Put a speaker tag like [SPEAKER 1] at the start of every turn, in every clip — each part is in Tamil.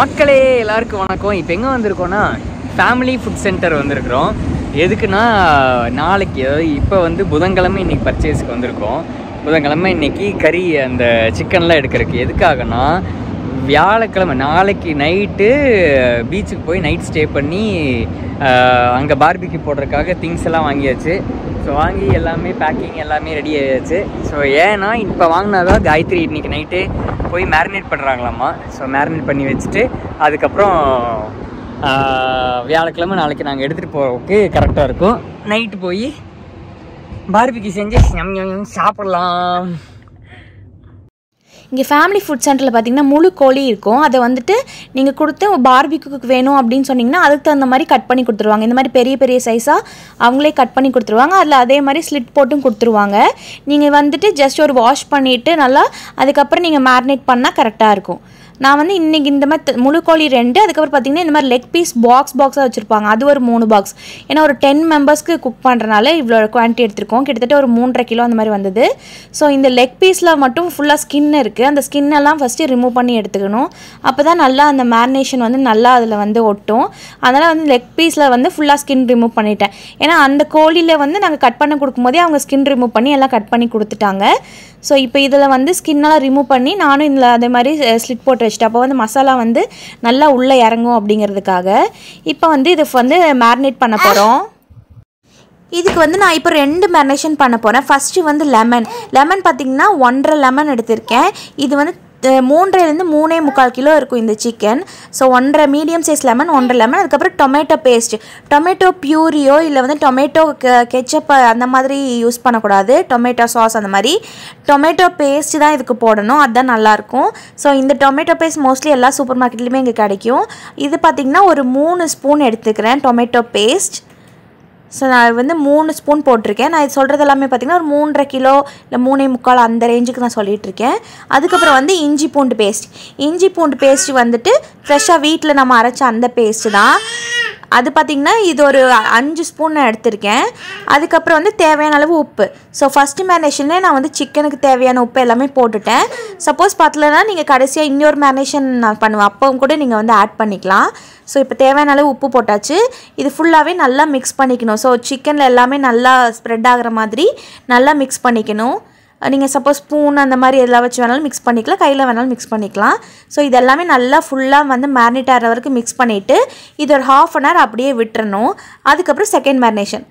[SPEAKER 1] மக்களே எல்லாருக்கும் வணக்கம் இப்போ எங்கே வந்திருக்கோன்னா ஃபேமிலி ஃபுட் சென்டர் வந்திருக்கிறோம் எதுக்குன்னா நாளைக்கு அதாவது இப்போ வந்து புதன்கிழமை இன்னைக்கு பர்ச்சேஸ்க்கு வந்திருக்கோம் புதன்கிழமை இன்னைக்கு கறி அந்த சிக்கன்லாம் எடுக்கிறதுக்கு எதுக்காகனா வியாழக்கிழமை நாளைக்கு நைட்டு பீச்சுக்கு போய் நைட் ஸ்டே பண்ணி அங்கே பார்பிக்கு போடுறதுக்காக திங்ஸ் எல்லாம் வாங்கியாச்சு ஸோ வாங்கி எல்லாமே பேக்கிங் எல்லாமே ரெடி ஆயாச்சு ஸோ ஏன்னா இப்போ வாங்கினாதான் காயத்ரி இன்னைக்கு நைட்டு போய் மேரினேட் பண்ணுறாங்களாமா ஸோ மேரினேட் பண்ணி வச்சுட்டு அதுக்கப்புறம் ஆஹ், வியாழக்கிழமை நாளைக்கு நாங்கள் எடுத்துகிட்டு போகிறதுக்கு கரெக்டாக இருக்கும் நைட்டு போய் பார்பிக்கு செஞ்சு ஞம் ஞம் ஞம் சாப்பிடலாம்
[SPEAKER 2] இங்கே ஃபேமிலி ஃபுட் சென்டரில் பார்த்தீங்கன்னா முழு கோழி இருக்கும் அதை வந்துட்டு நீங்கள் கொடுத்து பார்பிக்கு வேணும் அப்படின்னு சொன்னீங்கன்னா அதுக்கு தகுந்த மாதிரி கட் பண்ணி கொடுத்துருவாங்க இந்த மாதிரி பெரிய பெரிய சைஸாக அவங்களே கட் பண்ணி கொடுத்துருவாங்க அதில் அதே மாதிரி ஸ்லிட் போட்டும் கொடுத்துருவாங்க நீங்கள் வந்துட்டு ஜஸ்ட் ஒரு வாஷ் பண்ணிவிட்டு நல்லா அதுக்கப்புறம் நீங்கள் மேரினேட் பண்ணால் கரெக்டாக இருக்கும் நான் வந்து இன்றைக்கி இந்த மாதிரி த- முழு கோழி ரெண்டு அதுக்கப்புறம் பார்த்தீங்கன்னா இந்த மாதிரி லெக் பீஸ் பாக்ஸ் பாக்ஸாக வச்சுருப்பாங்க அது ஒரு மூணு பாக்ஸ் ஏன்னா ஒரு டென் மெம்பர்ஸ்க்கு குக் பண்ணுறனால இவ்வளோ குவான்டிட்டி எடுத்திருக்கோம் கிட்டத்தட்ட ஒரு மூன்றரை கிலோ அந்த மாதிரி வந்தது ஸோ இந்த லெக் பீஸில் மட்டும் ஃபுல்லாக ஸ்கின் இருக்குது அந்த skin எல்லாம் ஃபஸ்ட்டு ரிமூவ் பண்ணி எடுத்துக்கணும் அப்போ தான் நல்லா அந்த மேரினேஷன் வந்து நல்லா அதில் வந்து ஒட்டும் அதனால் வந்து லெக் பீஸில் வந்து ஃபுல்லாக ஸ்கின் ரிமூவ் பண்ணிட்டேன் ஏன்னா அந்த கோழியில் வந்து நாங்கள் கட் பண்ண கொடுக்கும்போதே அவங்க ஸ்கின் ரிமூவ் பண்ணி எல்லாம் கட் பண்ணி கொடுத்துட்டாங்க ஸோ இப்போ இதில் வந்து ஸ்கின்னெல்லாம் ரிமூவ் பண்ணி நானும் இதில் அதே மாதிரி ஸ்லிட் போட்டு வச்சுட்டேன் அப்போ வந்து மசாலா வந்து நல்லா உள்ளே இறங்கும் அப்படிங்கிறதுக்காக இப்போ வந்து இது வந்து மேரினேட் பண்ண போகிறோம் இதுக்கு வந்து நான் இப்போ ரெண்டு மேரினேஷன் பண்ண போகிறேன் ஃபஸ்ட்டு வந்து லெமன் லெமன் பார்த்திங்கன்னா ஒன்றரை லெமன் எடுத்திருக்கேன் இது வந்து அஹ், மூன்றைலேருந்து மூணே முக்கால் கிலோ இருக்கும் இந்த சிக்கன் ஸோ ஒன்றரை மீடியம் சைஸ் லெமன் ஒன்றரை லெமன் அதுக்கப்புறம் டொமேட்டோ பேஸ்ட் டொமேட்டோ பியூரியோ இல்லை வந்து டொமேட்டோ கெச்சப் அந்த மாதிரி யூஸ் பண்ணக்கூடாது டொமேட்டோ சாஸ் அந்த மாதிரி டொமேட்டோ பேஸ்ட் தான் இதுக்கு போடணும் அதுதான் நல்லாயிருக்கும் ஸோ இந்த டொமேட்டோ பேஸ்ட் மோஸ்ட்லி எல்லா சூப்பர் மார்க்கெட்லேயுமே இங்கே கிடைக்கும் இது பார்த்திங்கன்னா ஒரு மூணு ஸ்பூன் எடுத்துக்கிறேன் டொமேட்டோ பேஸ்ட் ஸோ நான் வந்து மூணு ஸ்பூன் போட்டிருக்கேன் நான் இது சொல்கிறது எல்லாமே பார்த்திங்கன்னா ஒரு மூன்றரை கிலோ இல்லை மூணே முக்கால் அந்த ரேஞ்சுக்கு நான் சொல்லிட்டு இருக்கேன் அதுக்கப்புறம் வந்து இஞ்சி பூண்டு பேஸ்ட் இஞ்சி பூண்டு பேஸ்ட் வந்துட்டு ஃப்ரெஷ்ஷாக வீட்டில் நம்ம அரைச்ச அந்த பேஸ்ட்டு தான் அது பார்த்திங்கன்னா இது ஒரு அஞ்சு ஸ்பூன் நான் எடுத்திருக்கேன் அதுக்கப்புறம் வந்து தேவையான அளவு உப்பு ஸோ ஃபஸ்ட்டு மேரினேஷன்லேயே நான் வந்து சிக்கனுக்கு தேவையான உப்பு எல்லாமே போட்டுட்டேன் சப்போஸ் பத்தலைன்னா நீங்கள் கடைசியாக இன்னொரு மேரினேஷன் நான் பண்ணுவேன் அப்பவும் கூட நீங்கள் வந்து ஆட் பண்ணிக்கலாம் ஸோ இப்போ தேவையான அளவு உப்பு போட்டாச்சு இது ஃபுல்லாகவே நல்லா மிக்ஸ் பண்ணிக்கணும் ஸோ சிக்கனில் எல்லாமே நல்லா ஸ்ப்ரெட் ஆகுற மாதிரி நல்லா மிக்ஸ் பண்ணிக்கணும் நீங்கள் சப்போஸ் ஸ்பூன் அந்த மாதிரி எல்லாம் வச்சு வேணாலும் மிக்ஸ் பண்ணிக்கலாம் கையில் வேணாலும் மிக்ஸ் பண்ணிக்கலாம் ஸோ இது எல்லாமே நல்லா ஃபுல்லாக வந்து மேரினேட் ஆகிற வரைக்கும் மிக்ஸ் பண்ணிவிட்டு இது ஒரு ஹாஃப் அன் ஹவர் அப்படியே விட்டுறணும் அதுக்கப்புறம் செகண்ட் மேரினேஷன்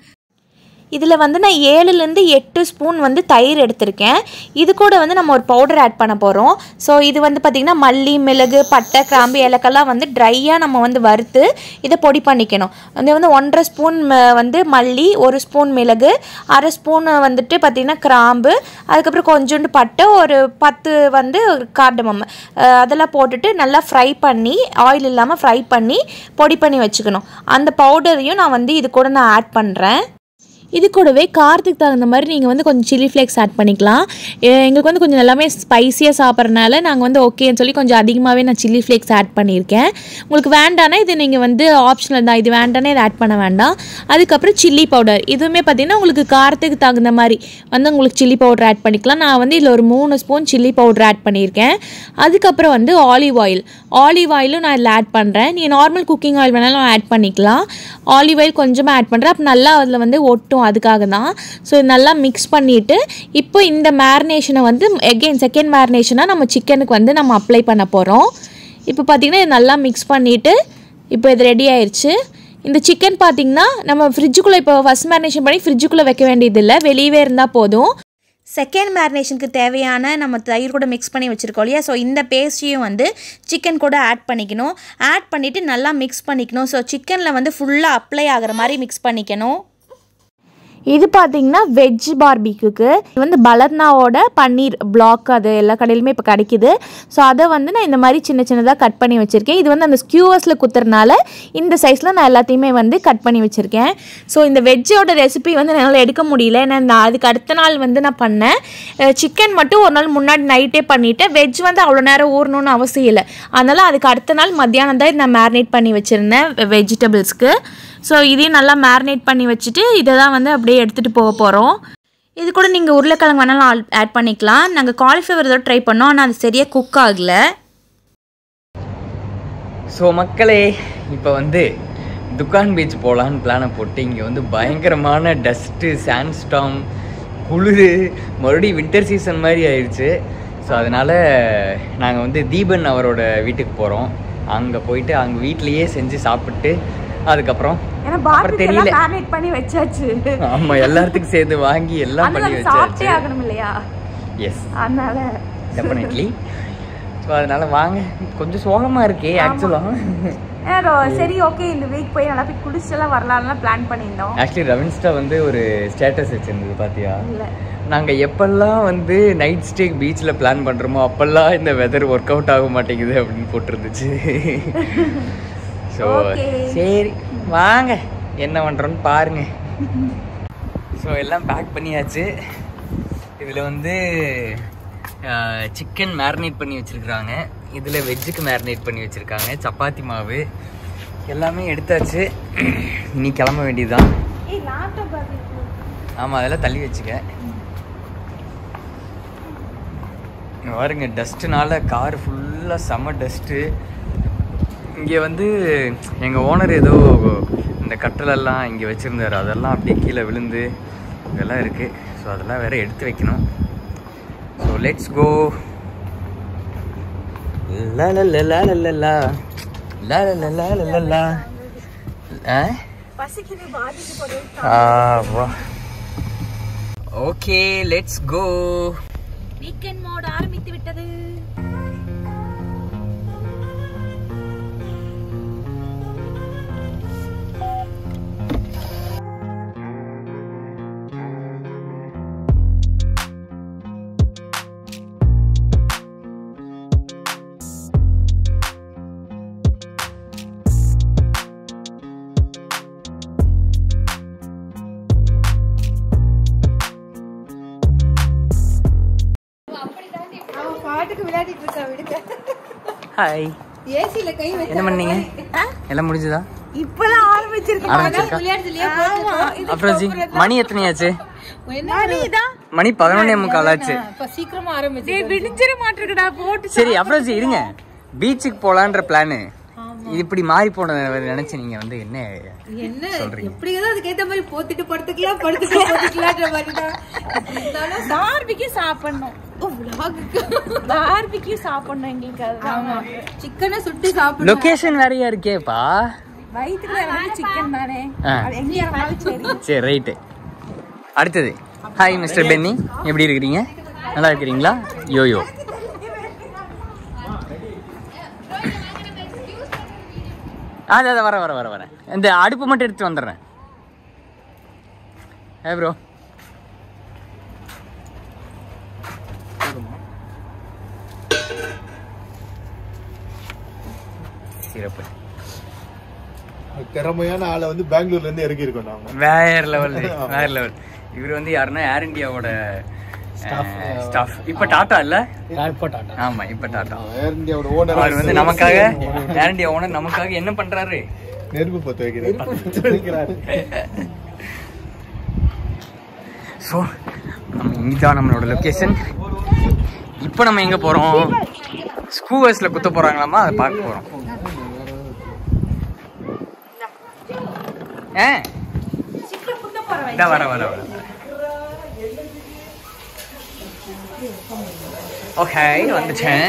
[SPEAKER 2] இதில் வந்து நான் ஏழுலேருந்து எட்டு ஸ்பூன் வந்து தயிர் எடுத்திருக்கேன் இது கூட வந்து நம்ம ஒரு பவுடர் ஆட் பண்ண போகிறோம் ஸோ இது வந்து பார்த்திங்கன்னா மல்லி மிளகு பட்டை கிராம்பு ஏலக்கெல்லாம் வந்து ட்ரையாக நம்ம வந்து வறுத்து இதை பொடி பண்ணிக்கணும் இது வந்து ஒன்றரை ஸ்பூன் ம- வந்து மல்லி ஒரு ஸ்பூன் மிளகு அரை ஸ்பூன் வந்துட்டு பார்த்திங்கன்னா கிராம்பு அதுக்கப்புறம் கொஞ்சோண்டு பட்டை ஒரு பத்து வந்து கார்டமம் அதெல்லாம் போட்டுட்டு நல்லா ஃப்ரை பண்ணி ஆயில் இல்லாமல் ஃப்ரை பண்ணி பொடி பண்ணி வச்சுக்கணும் அந்த பவுடரையும் நான் வந்து இது கூட நான் ஆட் பண்ணுறேன் இது கூடவே காரத்துக்கு தகுந்த மாதிரி நீங்கள் வந்து கொஞ்சம் சில்லி ஃப்ளேக்ஸ் ஆட் பண்ணிக்கலாம் எ- எங்களுக்கு வந்து கொஞ்சம் எல்லாமே ஸ்பைஸியாக சாப்பிட்றனால நாங்கள் வந்து ஓகேன்னு சொல்லி கொஞ்சம் அதிகமாகவே நான் சில்லி ஃப்ளேக்ஸ் ஆட் பண்ணியிருக்கேன் உங்களுக்கு வேண்டானா இது நீங்கள் வந்து ஆப்ஷனல் தான் இது வேண்டானே இதை ஆட் பண்ண வேண்டாம் அதுக்கப்புறம் சில்லி பவுடர் இதுவுமே பார்த்தீங்கன்னா உங்களுக்கு காரத்துக்கு தகுந்த மாதிரி வந்து உங்களுக்கு சில்லி பவுடர் ஆட் பண்ணிக்கலாம் நான் வந்து இதில் ஒரு மூணு ஸ்பூன் சில்லி பவுடர் ஆட் பண்ணியிருக்கேன் அதுக்கப்புறம் வந்து ஆலிவ் ஆயில் ஆலிவ் ஆயிலும் நான் இதில் ஆட் பண்ணுறேன் நீங்கள் நார்மல் குக்கிங் ஆயில் வேணாலும் ஆட் பண்ணிக்கலாம் ஆலிவ் ஆயில் கொஞ்சமாக ஆட் பண்ணுறேன் அப்போ நல்லா அதில் வந்து ஒட்டும் அதுக்காக தான் ஸோ நல்லா மிக்ஸ் பண்ணிவிட்டு இப்போ இந்த மேரினேஷனை வந்து எகெயின் செகண்ட் மேரினேஷனாக நம்ம சிக்கனுக்கு வந்து நம்ம அப்ளை பண்ண போகிறோம் இப்போ பார்த்திங்கன்னா இது நல்லா மிக்ஸ் பண்ணிவிட்டு இப்போ இது ரெடி ஆயிருச்சு இந்த சிக்கன் பார்த்திங்கன்னா நம்ம ஃப்ரிட்ஜுக்குள்ளே இப்போ ஃபஸ்ட் மேரினேஷன் பண்ணி ஃப்ரிட்ஜுக்குள்ளே வைக்க வேண்டியதில்லை வெளியவே இருந்தால் போதும் செகண்ட் மேரினேஷனுக்கு தேவையான நம்ம தயிர் கூட மிக்ஸ் பண்ணி வச்சுருக்கோம் இல்லையா ஸோ இந்த பேஸ்ட்டையும் வந்து சிக்கன் கூட ஆட் பண்ணிக்கணும் ஆட் பண்ணிவிட்டு நல்லா மிக்ஸ் பண்ணிக்கணும் ஸோ சிக்கனில் வந்து ஃபுல்லாக அப்ளை ஆகிற மாதிரி மிக்ஸ் பண்ணிக்கணும் இது பார்த்தீங்கன்னா வெஜ் பார்பிக்குக்கு இது வந்து பலர்னாவோட பன்னீர் பிளாக் அது எல்லா கடையிலுமே இப்போ கிடைக்குது ஸோ அதை வந்து நான் இந்த மாதிரி சின்ன சின்னதாக கட் பண்ணி வச்சுருக்கேன் இது வந்து அந்த ஸ்கியூவர்ஸில் குத்துறனால இந்த சைஸில் நான் எல்லாத்தையுமே வந்து கட் பண்ணி வச்சுருக்கேன் ஸோ இந்த வெஜ்ஜோட ரெசிபி வந்து என்னால் எடுக்க முடியல ஏன்னா நான் அதுக்கு அடுத்த நாள் வந்து நான் பண்ணேன் சிக்கன் மட்டும் ஒரு நாள் முன்னாடி நைட்டே பண்ணிவிட்டேன் வெஜ் வந்து அவ்வளோ நேரம் ஊறணும்னு அவசியம் இல்லை அதனால் அதுக்கு அடுத்த நாள் மத்தியானம் தான் நான் மேரினேட் பண்ணி வச்சுருந்தேன் வெஜிடபிள்ஸ்க்கு ஸோ இதையும் நல்லா மேரினேட் பண்ணி வச்சுட்டு இதை தான் வந்து அப்படியே எடுத்துகிட்டு போக போகிறோம் இது கூட நீங்கள் உருளைக்கிழங்கு வேணாலும் ஆட் பண்ணிக்கலாம் நாங்கள் காலிஃப்ளவர் ஏதோ ட்ரை பண்ணோம் ஆனால் அது சரியாக குக் ஆகலை
[SPEAKER 1] ஸோ மக்களே இப்போ வந்து துக்கான் பீச் போகலான்னு பிளானை போட்டு இங்கே வந்து பயங்கரமான டஸ்ட்டு சாண்ட்ஸ்டாம் குளிர் மறுபடியும் வின்டர் சீசன் மாதிரி ஆயிடுச்சு ஸோ அதனால் நாங்கள் வந்து தீபன் அவரோட வீட்டுக்கு போகிறோம் அங்கே போயிட்டு அங்கே வீட்லேயே செஞ்சு சாப்பிட்டு அதுக்கப்புறம்
[SPEAKER 3] ஏன்னா
[SPEAKER 1] அப்புறம்
[SPEAKER 3] பார்பிக்கு
[SPEAKER 1] தெரியல
[SPEAKER 3] எல்லாம் மேரினேட் பண்ணி வச்சாச்சு
[SPEAKER 1] ஆமாம் எல்லாத்துக்கும் சேர்ந்து வாங்கி எல்லாம்
[SPEAKER 3] அதனால
[SPEAKER 1] பண்ணி
[SPEAKER 3] அது சாப்பிட்டே
[SPEAKER 1] வச்சாச்சு
[SPEAKER 3] ஆகணும் இல்லையா
[SPEAKER 1] எஸ்
[SPEAKER 3] அதனால
[SPEAKER 1] டெஃபினெட்லி ஸோ அதனால வாங்க கொஞ்சம் சோகமாக இருக்கே ஆக்சுவலாக
[SPEAKER 3] ஏன்னா ரொ- சரி ஓகே இந்த வீக் போய் நல்லா போய் குளிச்சுலாம் வரலாம்லாம் பிளான் பண்ணியிருந்தோம்
[SPEAKER 1] ஆக்சுவலி ரவின்ஸ்டா வந்து ஒரு ஸ்டேட்டஸ் வச்சிருந்தது பாத்தியா
[SPEAKER 3] இல்ல
[SPEAKER 1] நாங்கள் எப்பெல்லாம் வந்து நைட் ஸ்டே பீச்சில் பிளான் பண்ணுறோமோ அப்பெல்லாம் இந்த வெதர் ஒர்க் அவுட் ஆக மாட்டேங்குது அப்படின்னு போட்டிருந்துச்சு ஸோ
[SPEAKER 3] Okay.
[SPEAKER 1] சரி வாங்க என்ன பண்ணுறோன்னு பாருங்க ஸோ எல்லாம் பேக் பண்ணியாச்சு இதில் வந்து சிக்கன் மேரினேட் பண்ணி வச்சுருக்குறாங்க இதில் வெஜ்ஜுக்கு மேரினேட் பண்ணி வச்சுருக்காங்க சப்பாத்தி மாவு எல்லாமே எடுத்தாச்சு இனி கிளம்ப வேண்டியதுதான்
[SPEAKER 3] ஏய் லேப்டாப்
[SPEAKER 1] ஆமாம் அதெல்லாம் தள்ளி வச்சுக்க இங்க பாருங்க டஸ்ட்டுனால கார் ஃபுல்லாக செம்ம டஸ்ட்டு இங்கே வந்து எங்கள் ஓனர் ஏதோ இந்த கட்டலெல்லாம் இங்கே வச்சுருந்தாரு அதெல்லாம் அப்படியே கீழே விழுந்து இதெல்லாம் இருக்குது ஸோ அதெல்லாம் வேற எடுத்து வைக்கணும் ஸோ லெட்ஸ் கோ லா லா லா லா லா லா லா லா லா லா லா லா லா ஆ
[SPEAKER 3] பசிக்குது பாதிக்கு போடு
[SPEAKER 1] ஆ okay let's go
[SPEAKER 3] weekend mode ஆரம்பித்து விட்டது
[SPEAKER 4] அவன் பாட்டுக்கு விளையாடிட்டு இருக்கா விடுங்க
[SPEAKER 1] ஹாய்
[SPEAKER 4] ஏசில கை வச்சு
[SPEAKER 1] என்ன பண்ணீங்க எல்லாம் முடிஞ்சுதா
[SPEAKER 3] இப்பதான் ஆரம்பிச்சிருக்கு
[SPEAKER 1] ஆரம்பிச்சிருக்கா
[SPEAKER 4] விளையாடுது இல்லையா
[SPEAKER 1] அப்புறம் ஜி மணி எத்தனையாச்சு
[SPEAKER 4] என்ன
[SPEAKER 1] மணி பதினொன்னே முக்கால் ஆச்சு
[SPEAKER 4] இப்ப சீக்கிரமா ஆரம்பிச்சு
[SPEAKER 3] டேய் விடிஞ்சிர மாட்டிருக்குடா போட்டு
[SPEAKER 1] சரி அப்புறம் ஜி இருங்க பீச்சுக்கு போலான்ற பிளானு இப்படி மாறி போனதை நினைச்சு நீங்க வந்து என்ன
[SPEAKER 4] என்ன
[SPEAKER 1] சொல்றீங்க.
[SPEAKER 4] எப்படியாவது அதுக்கேத்த மாதிரி போத்திட்டு படுத்துக்கலாம் படுத்துக்கலாம் போட்டுக்கலான்ற மாதிரி தான் இருந்தாலும்
[SPEAKER 3] பார்பிக்கு சாப்பிடணும்
[SPEAKER 4] ஓ vlog-க்கு.
[SPEAKER 3] பார்பிக்கு சாப்பிடணும் எங்களுக்கு அதுதான்
[SPEAKER 4] ஆமா சிக்கனை சுட்டு சாப்பிடணும்
[SPEAKER 1] லொகேஷன் வேறையா இருக்கேப்பா
[SPEAKER 3] வயிற்றுல இறங்குறது சிக்கன் தானே
[SPEAKER 1] ஆ.
[SPEAKER 3] அது எங்க இறங்கினாலும் சரி
[SPEAKER 1] சரி ரைட்டு அடுத்தது ஹாய் மிஸ்டர் பென்னி எப்படி இருக்கிறீங்க நல்லா இருக்கிறீங்களா யோயோ ஆ அதை வர வர வர வரேன் இந்த அடுப்பு மட்டும் எடுத்து வந்துடுறேன் ஏ ப்ரோ சிறப்பு
[SPEAKER 5] திறமையான ஆளை வந்து பெங்களூர்ல இருந்து இறக்கி இருக்கோம் நாங்க
[SPEAKER 1] வேற லெவல் வேற லெவல் இவர் வந்து யாருன்னா ஏர் இந்தியாவோட ஸ்டாஃப் இப்ப டாடா இல்ல ஆமா இப்ப டாடா
[SPEAKER 5] ஏர் இந்தியாவோட ஓனர்
[SPEAKER 1] அவர் வந்து நமக்காக ஏர் இந்தியா ஓனர் நமக்காக என்ன பண்றாரு
[SPEAKER 5] நெருப்பு பத்த வைக்கிறார்
[SPEAKER 1] ஸோ நம்ம இங்கதான் நம்மளோட லொக்கேஷன் இப்போ நம்ம எங்க போறோம் ஸ்கூவர்ஸ்ல குத்த போறாங்களாமா அதை பார்க்க போறோம் ஏ இதா வர வர வர ஓகே வந்துட்டேன்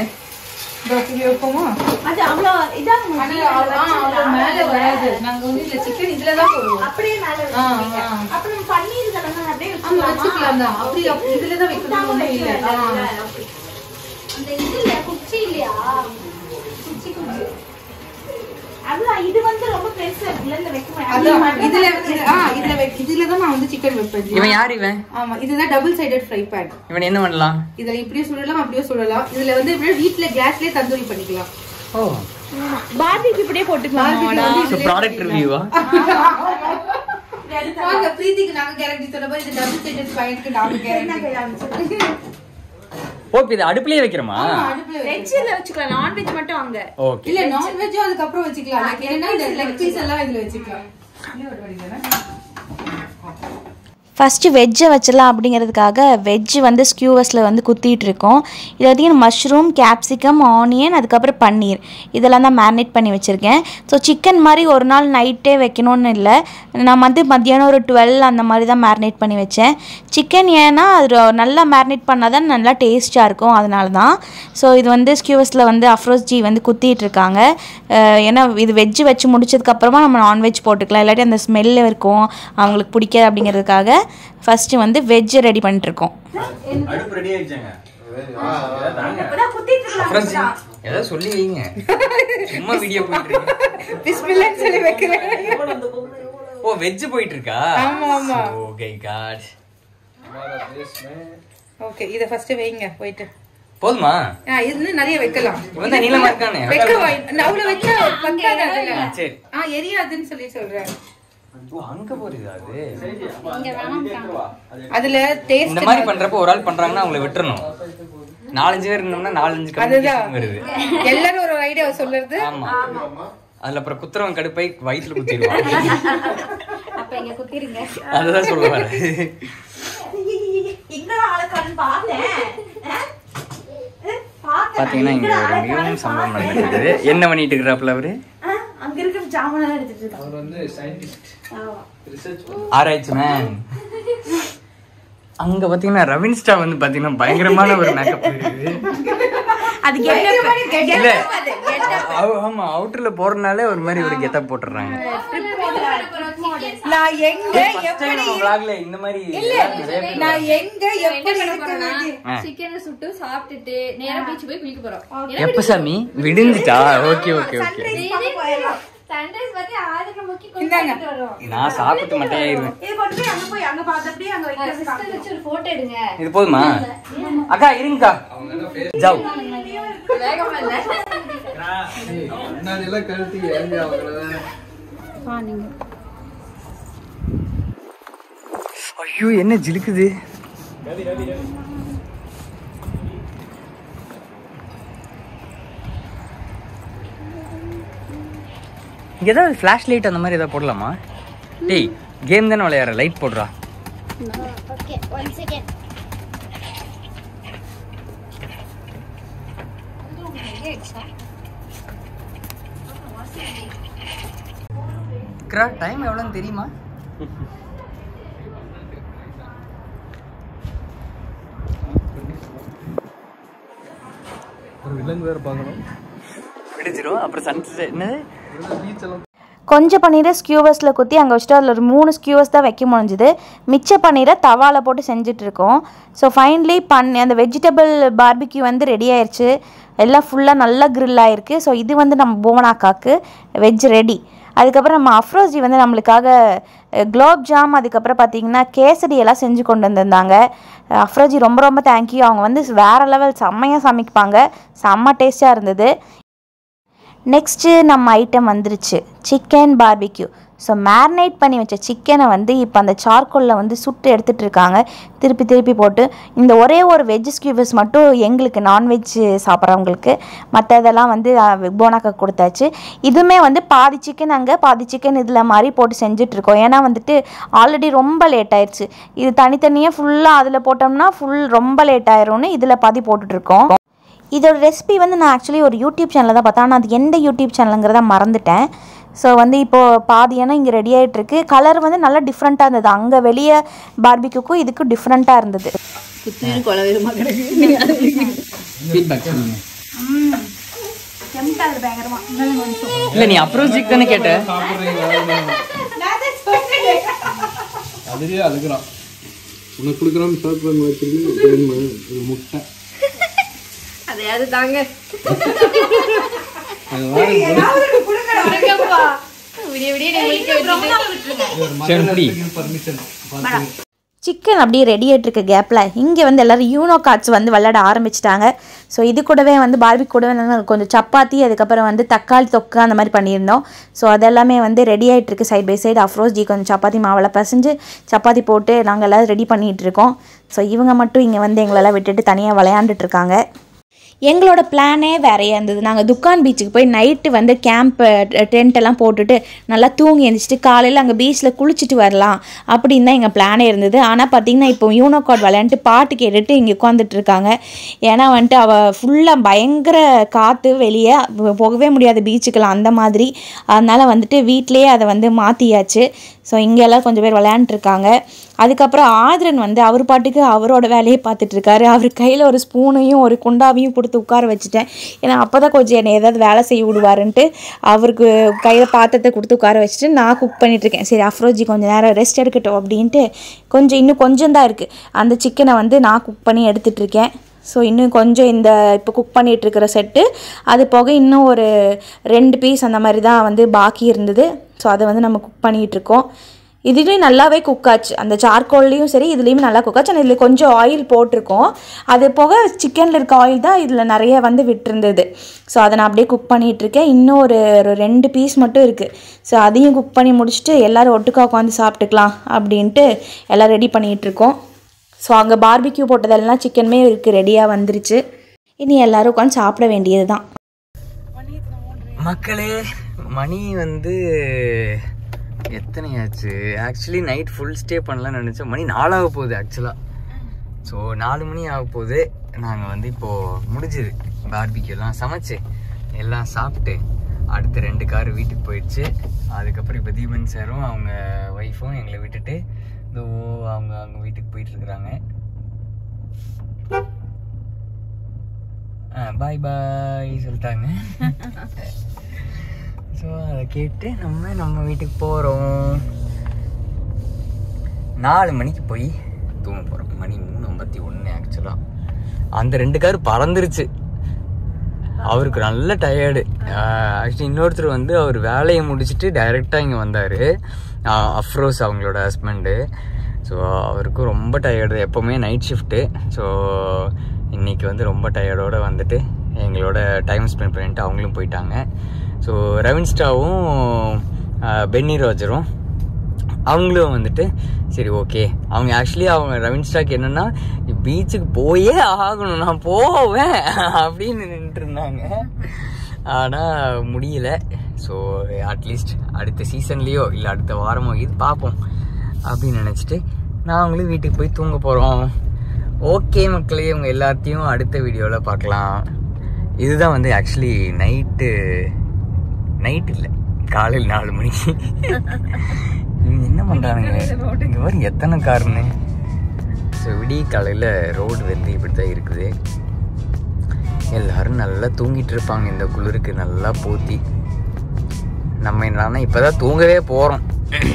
[SPEAKER 3] அது அவ்வளோ இதான்
[SPEAKER 4] ஆனா, அவ- ஆ, அவ மேல வராது நாங்க வந்து இதுல சிக்கன் இதுலதான் போடுவோம்
[SPEAKER 3] அப்படியே மேல
[SPEAKER 4] ஆ,
[SPEAKER 3] வச்சிருக்கீங்க.
[SPEAKER 4] ஆ.
[SPEAKER 3] அப்புறம் பன்னீர் கிழங்கு அப்படியே
[SPEAKER 4] ஆமா
[SPEAKER 3] வச்சுக்கலாமா?
[SPEAKER 4] வச்சுக்கலாம் தான் அப்படி அப்படி இதுலதான் வைக்கணும் ஒண்ணும் இல்ல ஆ.
[SPEAKER 3] அந்த இது இல்லையா குச்சி இல்லையா குச்சி குச்சி அதான் இது வந்து ரொம்ப பெருசா இருக்குல்ல இந்த வைக்க
[SPEAKER 4] அதான் இதுல இது- ஆ, இதுல வை- இதுலதான் நான் வந்து சிக்கன் வைப்பேன்
[SPEAKER 1] இவன் யார் இவன்
[SPEAKER 4] ஆமா இதுதான் டபுள் சைடட் ஃப்ரை பேன்
[SPEAKER 1] இவன் என்ன பண்ணலாம்
[SPEAKER 4] இதுல இப்படியே சுடலாம் அப்படியே சுடலாம் இதுல வந்து எப்படின்னா வீட்ல கேஸ்லயே தந்தூரி பண்ணிக்கலாம்
[SPEAKER 1] ஓ
[SPEAKER 3] பார்பிக்கு இப்படியே போட்டுக்கலாம்
[SPEAKER 1] ஸோ ப்ராடக்ட் ரிவ்யூவா
[SPEAKER 4] வாங்க பிரீத்திக்கு நாங்க கேரண்டி சொன்ன மாதிரி இது டபுள் சைடட் ஃப்ரைக்கு நாங்க கேரண்டி
[SPEAKER 1] ஓ இப்போ இது அடுப்புலயே வைக்கிறோமா
[SPEAKER 4] அடுப்புல வை.
[SPEAKER 3] வெஜ்ல வச்சுக்கலாம் நான்வெஜ் மட்டும் அங்க
[SPEAKER 1] ஓகே
[SPEAKER 4] இல்ல நான்வெஜ்ஜும் அதுக்கப்புறம் வச்சுக்கலாம் Like என்னன்னா இந்த லெக் பீஸ் எல்லாம் இதுல வச்சுக்கலாம்
[SPEAKER 2] ஃபஸ்ட்டு வெஜ்ஜை வச்சிடலாம் அப்படிங்கிறதுக்காக வெஜ்ஜு வந்து ஸ்கியூவர்ஸில் வந்து குத்திட்டு இருக்கோம் இது பார்த்தீங்கன்னா மஷ்ரூம் கேப்சிகம் ஆனியன் அதுக்கப்புறம் பன்னீர் இதெல்லாம் தான் மேரினேட் பண்ணி வச்சுருக்கேன் ஸோ சிக்கன் மாதிரி ஒரு நாள் நைட்டே வைக்கணும்னு இல்லை நான் வந்து மத்தியானம் ஒரு டுவெல் அந்த மாதிரி தான் மேரினேட் பண்ணி வச்சேன் சிக்கன் ஏன்னா அது ரொ- நல்லா மேரினேட் பண்ணால் தான் நல்லா டேஸ்ட்டாக இருக்கும் அதனால தான் ஸோ இது வந்து ஸ்கியூவர்ஸில் வந்து அஃப்ரோஸ் ஜி வந்து குத்திட்டு இருக்காங்க அஹ் ஏன்னா இது வெஜ்ஜு வச்சு முடிச்சதுக்கப்புறமா நம்ம நான்வெஜ் போட்டுக்கலாம் இல்லாட்டி அந்த ஸ்மெல்லு இருக்கும் அவங்களுக்கு பிடிக்காது அப்படிங்கிறதுக்காக ஃபஸ்ட்டு வந்து வெஜ்ஜு ரெடி பண்ணிட்டுருக்கோம்
[SPEAKER 1] அடுப்பு ரெடி ஆயிடுச்சாங்க ஏதாவது சொல்லி வைங்க சும்மா வீடியோ போயிட்டு இருக்கு
[SPEAKER 4] பிஸ்மில்லன்னு சொல்லி வைக்கிறேன்
[SPEAKER 1] ஓ வெஜ் போயிட்டு இருக்கா
[SPEAKER 4] ஆமா, ஆமா.
[SPEAKER 1] ஓகே காட்
[SPEAKER 4] ஓகே இத ஃபர்ஸ்ட் வைங்க போயிட்டு
[SPEAKER 1] போதுமா
[SPEAKER 4] ஆ இது இன்னும் நிறைய வைக்கலாம்
[SPEAKER 1] இவன் தான் நீளமா இருக்கானே
[SPEAKER 4] வைக்கவா அவ்வளவு வச்சா பத்தாது அதுல
[SPEAKER 1] சரி
[SPEAKER 4] ஆ எரியாதுன்னு சொல்லி சொல்றேன்
[SPEAKER 1] ஓ அங்க போறது அது
[SPEAKER 4] அதுல
[SPEAKER 1] இந்த
[SPEAKER 4] டேஸ்ட்
[SPEAKER 1] மாதிரி பண்றப்ப ஒரு ஆள் பண்றாங்கன்னா அவங்கள விட்டுறணும் நாலஞ்சு பேர் இருந்தோம்னா நாலஞ்சு
[SPEAKER 4] அதுதான்
[SPEAKER 1] கம்யூனிகேஷன் வருது
[SPEAKER 4] எல்லாரும் ஒரு ஐடியா சொல்றது
[SPEAKER 1] ஆமா அதுல அப்புறம் குத்துறவன் கடுப்பை வயிற்றுல குத்திடுவான்
[SPEAKER 3] அப்ப இங்க குத்திருங்க
[SPEAKER 1] அதுதான் சொல்ல வரேன் பாத்தீங்கன்னா இங்க ஒரு மிகவும் சம்பவம் நடந்துருக்குது என்ன பண்ணிட்டு இருக்கிறாப்புல அவரு
[SPEAKER 2] அங்கே இருக்கிற ஜாமான் எடுத்துட்டு இருக்காங்க
[SPEAKER 6] அவர் வந்து சயின்டிஸ்ட் ரிசர்ச்
[SPEAKER 1] ஆராய்ச்சி மேன் அங்க பாத்தீங்கன்னா ரவின்ஸ்டா வந்து பாத்தீங்கன்னா பயங்கரமான ஒரு மேக்கப் இருக்குது
[SPEAKER 2] அது கெட்ட
[SPEAKER 1] இல்ல அவ- ஆமா அவுட்டர்ல போறதுனாலே ஒரு மாதிரி ஒரு கெட்டப் போட்டுறாங்க
[SPEAKER 4] நான் எங்க
[SPEAKER 1] First time நம்ம vlogல இந்த மாதிரி நிறைய பேர்
[SPEAKER 4] நான் எங்க எப்படி இருக்கிறது
[SPEAKER 1] ஆ.
[SPEAKER 3] சிக்கனை சுட்டு சாப்பிட்டுட்டு நேரா பீச் போய் குளிக்க போறோம்
[SPEAKER 1] எப்ப சாமி விடிஞ்சிட்டா ஓகே ஓகே ஓகே
[SPEAKER 3] சன்ரைஸ் பத்தி ஆளுக்கு முக்கி
[SPEAKER 4] இந்தாங்க.
[SPEAKER 3] கொண்டு வரோம்
[SPEAKER 1] நான் சாப்பிட்டு மட்டும் ஆயிருவேன்
[SPEAKER 2] இது கொண்டு போய் அங்க போய் அங்க பார்த்தபடியே அங்க வைக்கிறது
[SPEAKER 3] சிஸ்டர் வச்சு ஒரு போட்டோ எடுங்க
[SPEAKER 1] இது போதுமா அக்கா இருங்கக்கா ஜாவ்
[SPEAKER 3] வேகமா இல்ல
[SPEAKER 6] முன்னாடி எல்லாம் கழுத்தி ஏந்தி அவங்கள
[SPEAKER 1] ஐயோ என்ன ஜிலுக்குது இங்க ஏதாவது ஃபிளாஷ் லைட் அந்த மாதிரி ஏதாவது போடலாமா டேய் கேம் தானே விளையாடுற லைட் போடுறா
[SPEAKER 3] ஓகே ஒன் செகண்ட்
[SPEAKER 1] கிரா டைம் எவ்வளோன்னு தெரியுமா
[SPEAKER 6] ஒரு விலங்கு வேற பார்க்கணும்
[SPEAKER 1] விடிச்சிரும் அப்புறம் சன் என்னது
[SPEAKER 6] பீச் எல்லாம்
[SPEAKER 2] கொஞ்சம் பன்னீரை ஸ்கியூவர்ஸில் குத்தி அங்கே வச்சுட்டு அதில் ஒரு மூணு ஸ்கியூவர்ஸ் தான் வைக்க முடிஞ்சுது மிச்ச பன்னீரை தவால போட்டு செஞ்சுட்டு இருக்கோம் ஸோ ஃபைனலி பன் அந்த வெஜிடபிள் பார்பிக்யூ வந்து ரெடி ஆயிருச்சு எல்லாம் ஃபுல்லாக நல்லா grill ஆயிருக்கு ஸோ இது வந்து நம்ம புவனாக்காக்கு வெஜ் ரெடி அதுக்கப்புறம் நம்ம அஃப்ரோஸ்ஜி வந்து நம்மளுக்காக அஹ், குலோப் ஜாம் அதுக்கப்புறம் பார்த்தீங்கன்னா கேசரி எல்லாம் செஞ்சு கொண்டு வந்திருந்தாங்க அஹ், அஃப்ரோஜி ரொம்ப ரொம்ப தேங்க்யூ அவங்க வந்து வேறு லெவல் செம்மையாக சமைப்பாங்க செம்ம டேஸ்ட்டாக இருந்தது நெக்ஸ்ட்டு நம்ம ஐட்டம் வந்துருச்சு சிக்கன் பார்பிக்யூ ஸோ மேரினேட் பண்ணி வச்ச சிக்கனை வந்து இப்போ அந்த சார்கோலில் வந்து சுட்டு எடுத்துகிட்டு இருக்காங்க திருப்பி திருப்பி போட்டு இந்த ஒரே ஒரு வெஜ் ஸ்கியூவர்ஸ் மட்டும் எங்களுக்கு நான்வெஜ் சாப்பிட்றவங்களுக்கு மற்றதெல்லாம் வந்து போனாக்கா கொடுத்தாச்சு இதுவுமே வந்து பாதி சிக்கன் அங்கே பாதி சிக்கன் இதில் மாதிரி போட்டு செஞ்சுட்ருக்கோம் ஏன்னா வந்துட்டு ஆல்ரெடி ரொம்ப லேட் ஆயிடுச்சு இது தனித்தனியாக ஃபுல்லாக அதில் போட்டோம்னா ஃபுல் ரொம்ப லேட் ஆயிரும்னு இதில் பாதி போட்டுட்ருக்கோம் இதோட ரெசிபி வந்து நான் ஆக்சுவலி ஒரு யூடியூப் சேனலில் தான் பார்த்தேன் ஆனால் அது எந்த யூடியூப் சேனலுங்கிறத மறந்துட்டேன் ஸோ வந்து இப்போது பாதியான இங்கே ரெடி ஆகிட்டுருக்கு கலர் வந்து நல்லா டிஃப்ரெண்ட்டாக இருந்தது அங்கே வெளியே பார்பிக்குக்கும் இதுக்கும் டிஃப்ரெண்ட்டாக இருந்தது
[SPEAKER 1] ஃபீட்பேக் சொல்லுங்க இல்லை நீ அப்ரோச் தானே கேட்ட
[SPEAKER 6] அதுலயே அழுகுறான் உனக்கு கொடுக்குறான்னு சாப்பிட்றாங்க வச்சிருக்கு இது முட்டை
[SPEAKER 3] அதையாவது தாங்க
[SPEAKER 6] அது வாங்கி
[SPEAKER 3] விடிய விடிய நீ குளிக்க வச்சுட்டு
[SPEAKER 1] சரி முடி
[SPEAKER 6] பர்மிஷன் பார்த்து
[SPEAKER 2] சிக்கன் அப்படியே ரெடி ஆகிட்டுருக்க கேப்பில் இங்கே வந்து எல்லோரும் யூனோ கார்ட்ஸ் வந்து விளையாட ஆரம்பிச்சிட்டாங்க ஸோ இது கூடவே வந்து பார்பிக் கூடவே நாங்க கொஞ்சம் சப்பாத்தி அதுக்கப்புறம் வந்து தக்காளி தொக்கு அந்த மாதிரி பண்ணியிருந்தோம் ஸோ அதெல்லாமே வந்து ரெடி ஆகிட்டுருக்கு side by side Afroz ji கொஞ்சம் சப்பாத்தி மாவில் பசைஞ்சு சப்பாத்தி போட்டு நாங்கள் எல்லோரும் ரெடி பண்ணிகிட்டு இருக்கோம் ஸோ இவங்க மட்டும் இங்கே வந்து எங்களெல்லாம் விட்டுட்டு தனியாக விளையாண்டுட்டு இருக்காங்க எங்களோட பிளானே வேறையாக இருந்தது நாங்கள் துக்கான் பீச்சுக்கு போய் நைட்டு வந்து கேம்ப் டென்ட் எல்லாம் போட்டுட்டு நல்லா தூங்கி எழுந்திரிச்சிட்டு காலையில் அங்கே பீச்சில் குளிச்சுட்டு வரலாம் அப்படின்னு தான் எங்கள் பிளானே இருந்தது ஆனால் பார்த்தீங்கன்னா இப்போ யூனோகார்ட் விளையாண்டுட்டு பாட்டு கேட்டுட்டு இங்கே உட்காந்துட்டு இருக்காங்க ஏன்னா வந்துட்டு அவள் ஃபுல்லாக பயங்கர காற்று வெளியே போகவே முடியாது பீச்சுக்கெல்லாம் அந்த மாதிரி அதனால் வந்துட்டு வீட்டிலேயே அதை வந்து மாற்றியாச்சு ஸோ இங்கெல்லாம் கொஞ்சம் பேர் விளையாண்டுருக்காங்க அதுக்கப்புறம் ஆதிரன் வந்து அவர் பாட்டுக்கு அவரோட வேலையை பார்த்துட்டு இருக்காரு அவர் கையில் ஒரு ஸ்பூனையும் ஒரு குண்டாவையும் கொடுத்து உட்கார வச்சுட்டேன் ஏன்னா அப்போ தான் கொஞ்சம் என்னை ஏதாவது வேலை செய்ய விடுவாருன்ட்டு அவருக்கு கையில் பாத்திரத்தை கொடுத்து உட்கார வச்சுட்டு நான் குக் பண்ணிகிட்ருக்கேன் சரி அஃப்ரோஜி கொஞ்சம் நேரம் ரெஸ்ட் எடுக்கட்டும் அப்படின்ட்டு கொஞ்சம் இன்னும் கொஞ்சம் தான் இருக்குது அந்த சிக்கனை வந்து நான் குக் பண்ணி எடுத்துகிட்டு இருக்கேன் ஸோ இன்னும் கொஞ்சம் இந்த இப்போ குக் பண்ணிட்டு இருக்கிற செட்டு அது போக இன்னும் ஒரு ரெண்டு பீஸ் அந்த மாதிரி தான் வந்து பாக்கி இருந்தது ஸோ அதை வந்து நம்ம குக் பண்ணிகிட்டு இருக்கோம் இதுலேயும் நல்லாவே குக் ஆச்சு அந்த சார்கோல்லையும் சரி இதுலேயுமே நல்லா குக் ஆச்சு ஆனால் இதில் கொஞ்சம் ஆயில் போட்டிருக்கோம் அது போக சிக்கனில் இருக்க ஆயில் தான் இதில் நிறைய வந்து விட்டுருந்தது ஸோ அதை நான் அப்படியே குக் பண்ணிகிட்டு இருக்கேன் இன்னும் ஒரு ஒரு ரெண்டு பீஸ் மட்டும் இருக்குது ஸோ அதையும் குக் பண்ணி முடிச்சுட்டு எல்லோரும் ஒட்டுக்கா உட்காந்து சாப்பிட்டுக்கலாம் அப்படின்ட்டு எல்லாம் ரெடி பண்ணிகிட்டு இருக்கோம் ஸோ அங்கே பார்பிக்யூ போட்டதெல்லாம் சிக்கனுமே இருக்குது ரெடியாக வந்துருச்சு இனி எல்லோரும் உட்காந்து சாப்பிட வேண்டியது தான்
[SPEAKER 1] மக்களே மணி வந்து எத்தனை ஆச்சு ஆக்சுவலி நைட் ஃபுல் ஸ்டே பண்ணலாம்னு நினச்சோம் மணி நாலாக போகுது ஆக்சுவலாக ஸோ நாலு மணி ஆக போகுது நாங்கள் வந்து இப்போது முடிஞ்சுது பார்பிக்யூலாம் சமைச்சு எல்லாம் சாப்பிட்டு அடுத்த ரெண்டு கார் வீட்டுக்கு போயிடுச்சு அதுக்கப்புறம் இப்போ தீபன் சாரும் அவங்க ஒய்ஃபும் எங்களை விட்டுட்டு இதோ அவங்க அவங்க வீட்டுக்கு போயிட்டு இருக்கிறாங்க பாய் பாய் சொல்லிட்டாங்க ஸோ அதை கேட்டு நம்ம நம்ம வீட்டுக்கு போகிறோம் நாலு மணிக்கு போய் தூங்க போகிறோம் மணி மூணு ஐம்பத்தி ஒன்று ஆக்சுவலாக அந்த ரெண்டு கார் பறந்துருச்சு அவருக்கு நல்ல டயர்டு ஆக்சுவலி இன்னொருத்தர் வந்து அவர் வேலையை முடிச்சுட்டு டைரெக்டாக இங்கே வந்தார் அஃப்ரோஸ் அவங்களோட ஹஸ்பண்டு ஸோ அவருக்கும் ரொம்ப டயர்டு எப்போவுமே நைட் ஷிஃப்ட்டு ஸோ இன்றைக்கி வந்து ரொம்ப டயர்டோடு வந்துட்டு எங்களோட டைம் ஸ்பெண்ட் பண்ணிட்டு அவங்களும் போயிட்டாங்க ஸோ ரவின்ஸ்டாவும் பென்னி ரோஜரும் அவங்களும் வந்துட்டு சரி ஓகே அவங்க ஆக்சுவலி அவங்க ரவின்ஸ்டாக்கு என்னென்னா பீச்சுக்கு போயே ஆகணும் நான் போவேன் அப்படின்னு நின்றுட்டு இருந்தாங்க ஆனால் முடியல ஸோ அட்லீஸ்ட் அடுத்த சீசன்லேயோ இல்லை அடுத்த வாரமோ இது பார்ப்போம் அப்படின்னு நினச்சிட்டு நாங்களும் வீட்டுக்கு போய் தூங்க போகிறோம் ஓகே மக்களே உங்க எல்லாத்தையும் அடுத்த வீடியோவில் பார்க்கலாம் இதுதான் வந்து ஆக்சுவலி நைட்டு நைட் இல்லை காலையில் நாலு மணிக்கு இவங்க என்ன பண்ணுறானுங்க இங்கே வர எத்தனை காருன்னு ஸோ விடிய காலையில் ரோடு வந்து இப்படி தான் இருக்குது எல்லாரும் நல்லா தூங்கிட்டு இருப்பாங்க இந்த குளிருக்கு நல்லா போத்தி நம்ம என்னன்னா இப்போ தான் தூங்கவே போகிறோம்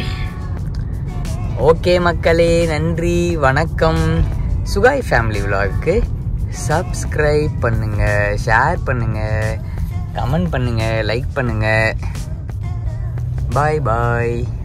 [SPEAKER 1] ஓகே மக்களே நன்றி வணக்கம் சுகாய் ஃபேமிலி விலாகுக்கு சப்ஸ்கிரைப் பண்ணுங்க ஷேர் பண்ணுங்க கமெண்ட் பண்ணுங்க லைக் பண்ணுங்க பாய் பாய்